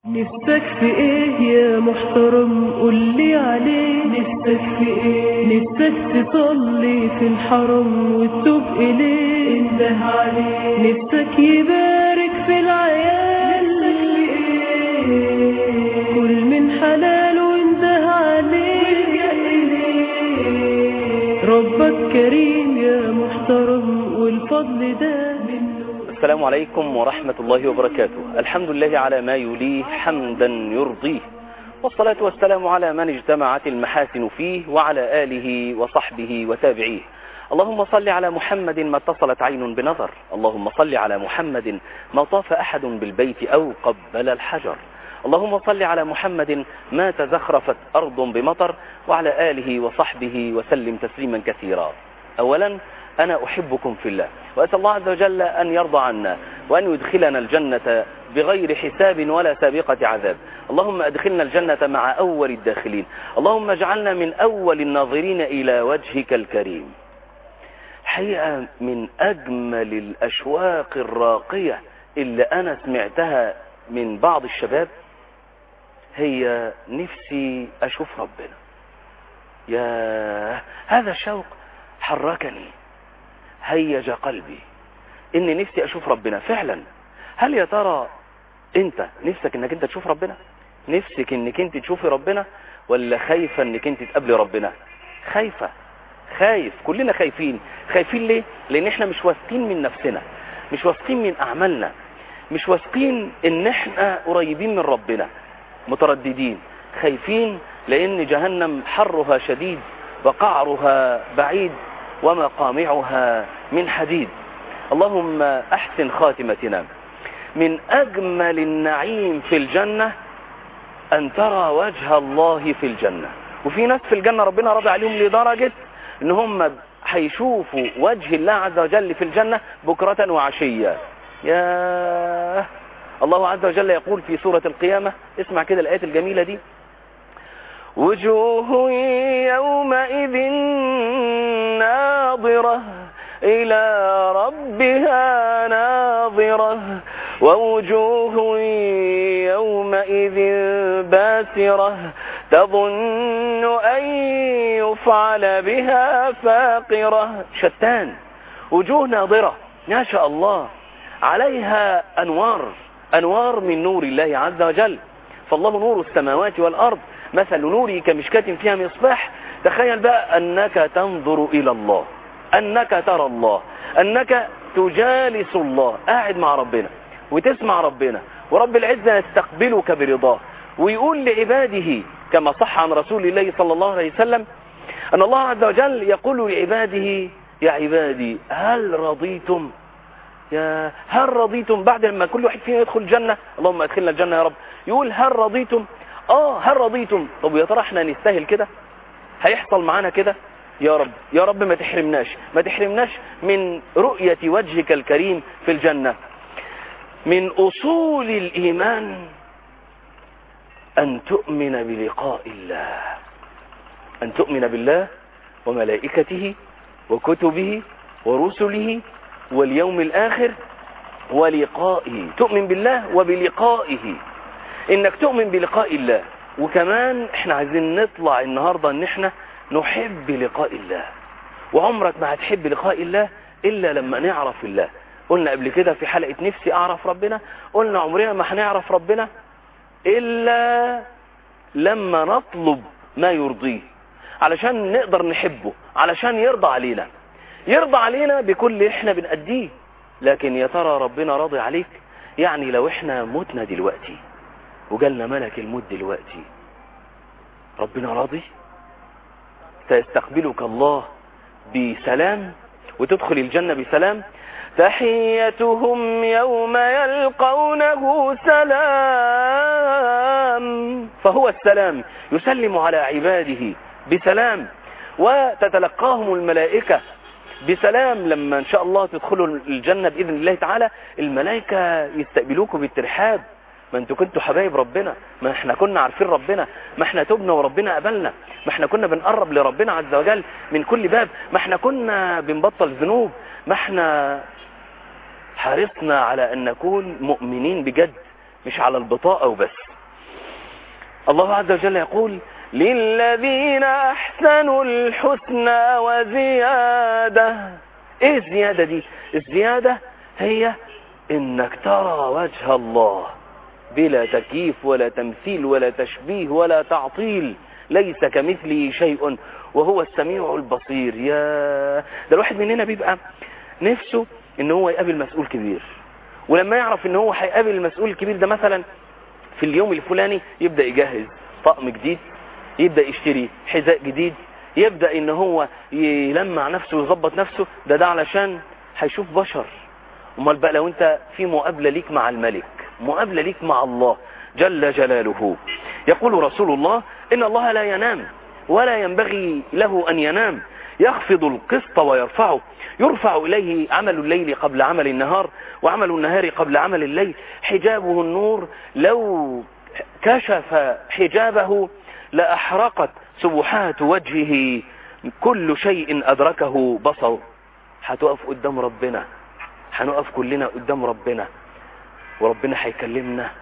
نفسك في ايه يا محترم قولي عليه نفسك في ايه نفسك تصلي في الحرم وتتوب اليه انده عليه نفسك يبارك في العيال نفسك في ايه كل من حلال وانده عليه ربك كريم يا محترم والفضل ده منه السلام عليكم ورحمة الله وبركاته الحمد لله على ما يليه حمدا يرضيه والصلاة والسلام على من اجتمعت المحاسن فيه وعلى آله وصحبه وتابعيه اللهم صل على محمد ما اتصلت عين بنظر اللهم صل على محمد ما طاف أحد بالبيت أو قبل الحجر اللهم صل على محمد ما تزخرفت أرض بمطر وعلى آله وصحبه وسلم تسليما كثيرا أولا أنا أحبكم في الله وأسأل الله عز وجل أن يرضى عنا وأن يدخلنا الجنة بغير حساب ولا سابقة عذاب اللهم أدخلنا الجنة مع أول الداخلين اللهم اجعلنا من أول الناظرين إلى وجهك الكريم حقيقة من أجمل الأشواق الراقية اللي أنا سمعتها من بعض الشباب هي نفسي أشوف ربنا يا هذا الشوق حركني هيج قلبي ان نفسي اشوف ربنا فعلا هل يا ترى انت نفسك انك انت تشوف ربنا نفسك انك انت تشوفي ربنا ولا خايفة انك انت تقابلي ربنا خايفة خايف كلنا خايفين خايفين ليه لان احنا مش واثقين من نفسنا مش واثقين من اعمالنا مش واثقين ان احنا قريبين من ربنا مترددين خايفين لان جهنم حرها شديد وقعرها بعيد ومقامعها من حديد اللهم احسن خاتمتنا من اجمل النعيم في الجنة ان ترى وجه الله في الجنة وفي ناس في الجنة ربنا رضي عليهم لدرجة ان هم هيشوفوا وجه الله عز وجل في الجنة بكرة وعشية يا الله عز وجل يقول في سورة القيامة اسمع كده الآيات الجميلة دي وجوه يومئذ ناظرة إلى ربها ناظرة ووجوه يومئذ باسرة تظن أن يفعل بها فاقرة شتان وجوه ناظرة ما شاء الله عليها أنوار أنوار من نور الله عز وجل فالله نور السماوات والأرض مثل نوري كمشكاة فيها مصباح تخيل بقى أنك تنظر إلى الله أنك ترى الله أنك تجالس الله قاعد مع ربنا وتسمع ربنا ورب العزة يستقبلك برضاه ويقول لعباده كما صح عن رسول الله صلى الله عليه وسلم أن الله عز وجل يقول لعباده يا عبادي هل رضيتم يا هل رضيتم بعد لما كل واحد فينا يدخل الجنة اللهم ادخلنا الجنة يا رب يقول هل رضيتم اه هل رضيتم طب يا ترى احنا نستاهل كده هيحصل معانا كده يا رب يا رب ما تحرمناش ما تحرمناش من رؤية وجهك الكريم في الجنة من أصول الإيمان أن تؤمن بلقاء الله أن تؤمن بالله وملائكته وكتبه ورسله واليوم الآخر ولقائه تؤمن بالله وبلقائه انك تؤمن بلقاء الله وكمان احنا عايزين نطلع النهاردة ان احنا نحب لقاء الله وعمرك ما هتحب لقاء الله الا لما نعرف الله قلنا قبل كده في حلقة نفسي اعرف ربنا قلنا عمرنا ما هنعرف ربنا الا لما نطلب ما يرضيه علشان نقدر نحبه علشان يرضى علينا يرضى علينا بكل اللي احنا بنأديه لكن يا ترى ربنا راضي عليك يعني لو احنا متنا دلوقتي وجالنا ملك الموت دلوقتي ربنا راضي سيستقبلك الله بسلام وتدخل الجنة بسلام تحيتهم يوم يلقونه سلام فهو السلام يسلم على عباده بسلام وتتلقاهم الملائكة بسلام لما ان شاء الله تدخلوا الجنة بإذن الله تعالى الملائكة يستقبلوكم بالترحاب ما انتوا كنتوا حبايب ربنا ما احنا كنا عارفين ربنا ما احنا تبنا وربنا قبلنا ما احنا كنا بنقرب لربنا عز وجل من كل باب ما احنا كنا بنبطل ذنوب ما احنا حرصنا على ان نكون مؤمنين بجد مش على البطاقة وبس الله عز وجل يقول للذين أحسنوا الحسنى وزيادة ايه الزيادة دي الزيادة هي انك ترى وجه الله بلا تكييف ولا تمثيل ولا تشبيه ولا تعطيل ليس كمثله شيء وهو السميع البصير يا ده الواحد مننا بيبقى نفسه ان هو يقابل مسؤول كبير ولما يعرف ان هو هيقابل المسؤول الكبير ده مثلا في اليوم الفلاني يبدأ يجهز طقم جديد يبدأ يشتري حذاء جديد يبدأ ان هو يلمع نفسه ويظبط نفسه ده ده علشان هيشوف بشر امال بقى لو انت في مقابلة ليك مع الملك مقابلة ليك مع الله جل جلاله يقول رسول الله ان الله لا ينام ولا ينبغي له ان ينام يخفض القسط ويرفعه يرفع إليه عمل الليل قبل عمل النهار وعمل النهار قبل عمل الليل حجابه النور لو كشف حجابه لأحرقت سبحات وجهه كل شيء أدركه بصره هتقف قدام ربنا هنقف كلنا قدام ربنا وربنا هيكلمنا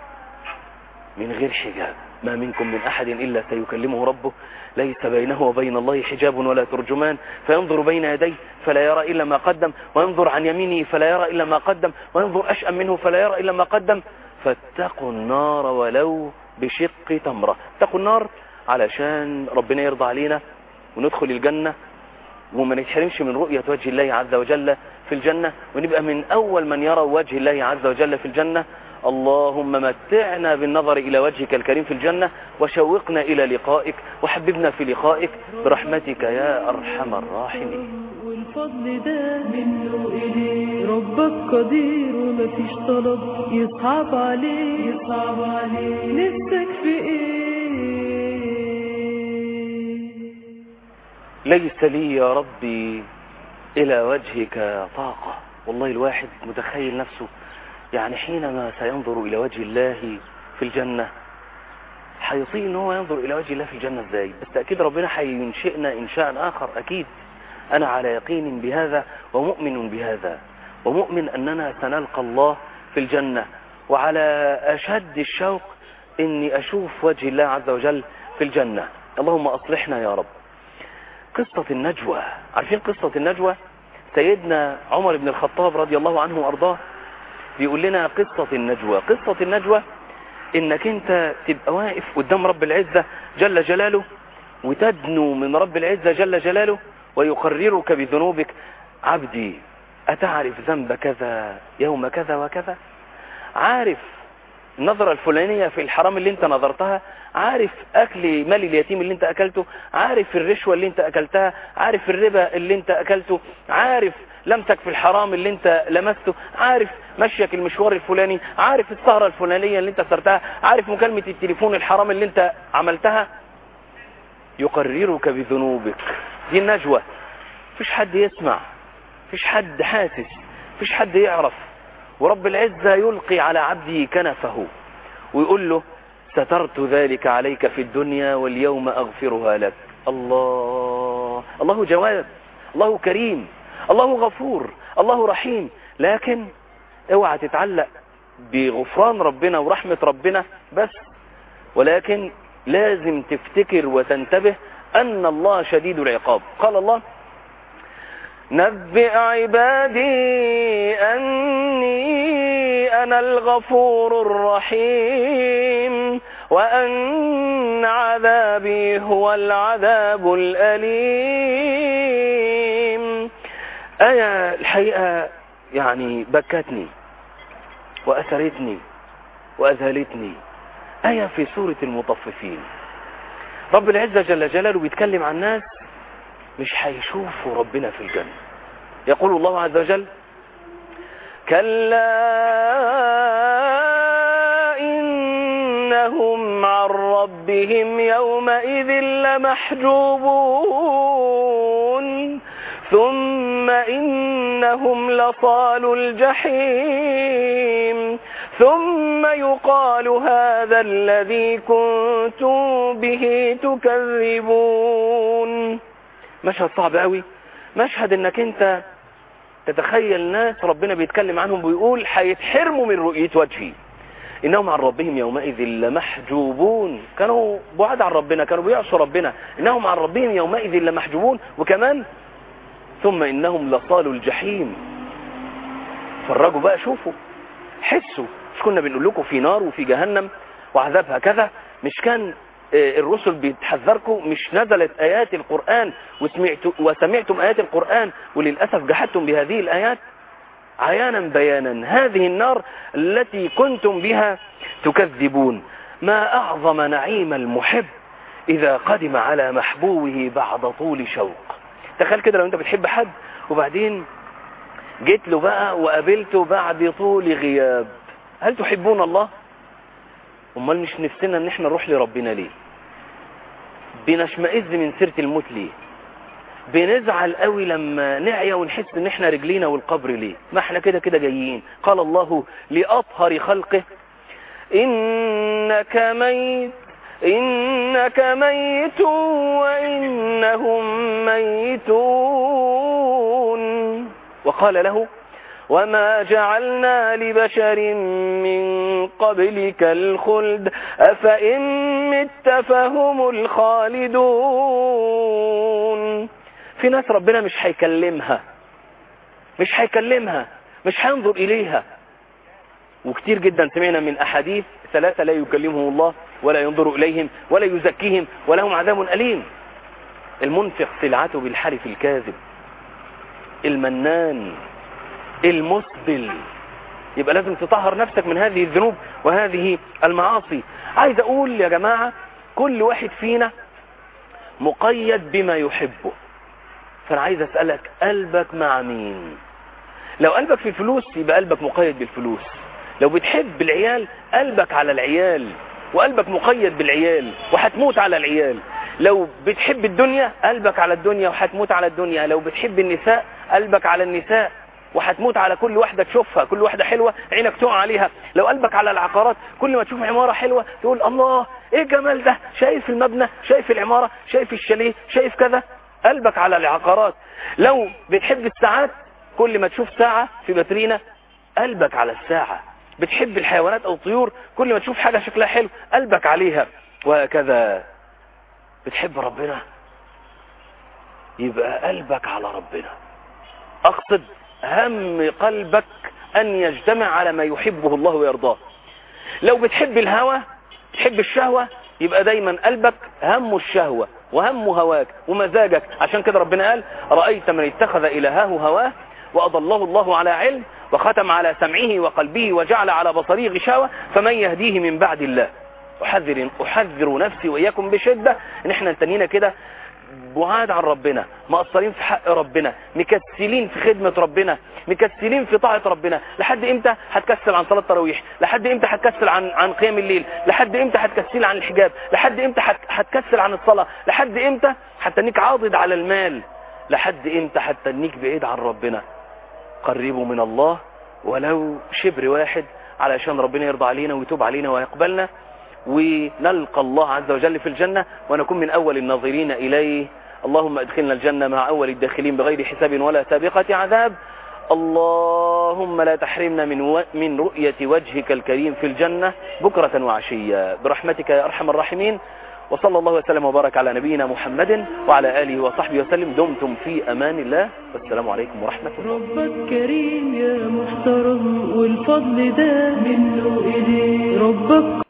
من غير حجاب ما منكم من أحد إلا سيكلمه ربه ليس بينه وبين الله حجاب ولا ترجمان فينظر بين يديه فلا يرى إلا ما قدم وينظر عن يمينه فلا يرى إلا ما قدم وينظر أشأم منه فلا يرى إلا ما قدم فاتقوا النار ولو بشق تمرة اتقوا النار علشان ربنا يرضى علينا وندخل الجنة وما نتحرمش من رؤية وجه الله عز وجل في الجنة ونبقى من أول من يرى وجه الله عز وجل في الجنة اللهم متعنا بالنظر إلى وجهك الكريم في الجنة وشوقنا إلى لقائك وحببنا في لقائك برحمتك يا أرحم الراحمين والفضل ده منه إليه ربك قدير ومفيش طلب يصعب عليه يصعب عليه نفسك في ايه ليس لي يا ربي إلى وجهك طاقة والله الواحد متخيل نفسه يعني حينما سينظر إلى وجه الله في الجنة هيطيق ان هو ينظر إلى وجه الله في الجنة ازاي بس أكيد ربنا هينشئنا إنشاء آخر أكيد أنا على يقين بهذا ومؤمن بهذا ومؤمن أننا سنلقى الله في الجنة وعلى أشد الشوق إني أشوف وجه الله عز وجل في الجنة اللهم أصلحنا يا رب قصة النجوى عارفين قصة النجوى سيدنا عمر بن الخطاب رضي الله عنه وأرضاه بيقول لنا قصة النجوى قصة النجوى انك انت تبقى واقف قدام رب العزة جل جلاله وتدنو من رب العزة جل جلاله ويقررك بذنوبك عبدي أتعرف ذنب كذا يوم كذا وكذا عارف النظرة الفلانية في الحرام اللي انت نظرتها عارف اكل مال اليتيم اللي انت اكلته عارف الرشوة اللي انت اكلتها عارف الربا اللي انت اكلته عارف لمسك في الحرام اللي انت لمسته عارف مشيك المشوار الفلاني عارف السهرة الفلانية اللي انت سرتها عارف مكالمة التليفون الحرام اللي انت عملتها يقررك بذنوبك دي النجوى مفيش حد يسمع مفيش حد حاسس مفيش حد يعرف ورب العزة يلقي على عبده كنفه ويقول له سترت ذلك عليك في الدنيا واليوم أغفرها لك الله الله جواد الله كريم الله غفور الله رحيم لكن اوعى تتعلق بغفران ربنا ورحمة ربنا بس ولكن لازم تفتكر وتنتبه أن الله شديد العقاب قال الله نبئ عبادي أني أنا الغفور الرحيم وأن عذابي هو العذاب الأليم آية الحقيقة يعني بكتني وأثرتني وأذهلتني آية في سورة المطففين رب العزة جل جلاله بيتكلم عن ناس مش هيشوفوا ربنا في الجنة يقول الله عز وجل كلا إنهم عن ربهم يومئذ لمحجوبون ثم إنهم لصال الجحيم ثم يقال هذا الذي كنتم به تكذبون مشهد صعب قوي مشهد انك انت تتخيل ناس ربنا بيتكلم عنهم بيقول هيتحرموا من رؤية وجهي إنهم عن ربهم يومئذ لمحجوبون كانوا بعاد عن ربنا كانوا بيعصوا ربنا إنهم عن ربهم يومئذ لمحجوبون وكمان ثم إنهم لصالوا الجحيم فرجوا بقى شوفوا حسوا مش كنا بنقول لكم في نار وفي جهنم وعذابها كذا مش كان الرسل بيتحذركم مش نزلت آيات القرآن وسمعتم, وسمعتم آيات القرآن وللأسف جحدتم بهذه الآيات عيانا بيانا هذه النار التي كنتم بها تكذبون ما أعظم نعيم المحب إذا قدم على محبوبه بعد طول شوق تخيل كده لو أنت بتحب حد وبعدين جيت له بقى وقابلته بعد طول غياب هل تحبون الله امال مش نفسنا ان احنا نروح لربنا ليه بنشمئز من سيره الموت ليه بنزعل قوي لما نعيا ونحس ان احنا رجلينا والقبر ليه ما احنا كده كده جايين قال الله لأطهر خلقه إنك ميت إنك ميت وإنهم ميتون وقال له وما جعلنا لبشر من قبلك الخلد أفإن مت فهم الخالدون في ناس ربنا مش هيكلمها مش هيكلمها مش هينظر إليها وكتير جدا سمعنا من أحاديث ثلاثة لا يكلمهم الله ولا ينظر إليهم ولا يزكيهم ولهم عذاب أليم المنفق سلعته بالحلف الكاذب المنان المسبل يبقى لازم تطهر نفسك من هذه الذنوب وهذه المعاصي عايز اقول يا جماعة كل واحد فينا مقيد بما يحبه فانا عايز اسألك قلبك مع مين لو قلبك في الفلوس يبقى قلبك مقيد بالفلوس لو بتحب العيال قلبك على العيال وقلبك مقيد بالعيال وهتموت على العيال لو بتحب الدنيا قلبك على الدنيا وهتموت على الدنيا لو بتحب النساء قلبك على النساء وهتموت على كل واحدة تشوفها كل واحدة حلوة عينك تقع عليها لو قلبك على العقارات كل ما تشوف عمارة حلوة تقول الله ايه الجمال ده شايف المبنى شايف العمارة شايف الشاليه شايف كذا قلبك على العقارات لو بتحب الساعات كل ما تشوف ساعة في باترينا قلبك على الساعة بتحب الحيوانات او الطيور كل ما تشوف حاجة شكلها حلو قلبك عليها وهكذا بتحب ربنا يبقى قلبك على ربنا اقصد هم قلبك ان يجتمع على ما يحبه الله ويرضاه لو بتحب الهوى تحب الشهوة يبقى دايما قلبك هم الشهوة وهم هواك ومزاجك عشان كده ربنا قال رأيت من اتخذ إلهه هواه وأضله الله على علم وختم على سمعه وقلبه وجعل على بصره غشاوة فمن يهديه من بعد الله أحذر, أحذر نفسي وإياكم بشدة ان احنا انتنينا كده بعاد عن ربنا مقصرين في حق ربنا مكسلين في خدمة ربنا مكسلين في طاعة ربنا لحد امتى هتكسل عن صلاة التراويح لحد امتى هتكسل عن عن قيام الليل لحد امتى هتكسل عن الحجاب لحد امتى هتكسل عن الصلاة لحد امتى هتنيك عاضد على المال لحد امتى هتنيك بعيد عن ربنا قربوا من الله ولو شبر واحد علشان ربنا يرضى علينا ويتوب علينا ويقبلنا ونلقى الله عز وجل في الجنة ونكون من أول الناظرين إليه اللهم ادخلنا الجنة مع أول الداخلين بغير حساب ولا سابقة عذاب اللهم لا تحرمنا من, و... من رؤية وجهك الكريم في الجنة بكرة وعشية برحمتك يا أرحم الراحمين وصلى الله وسلم وبارك على نبينا محمد وعلى آله وصحبه وسلم دمتم في أمان الله والسلام عليكم ورحمة الله ربك كريم يا محترم والفضل ده منه إليه ربك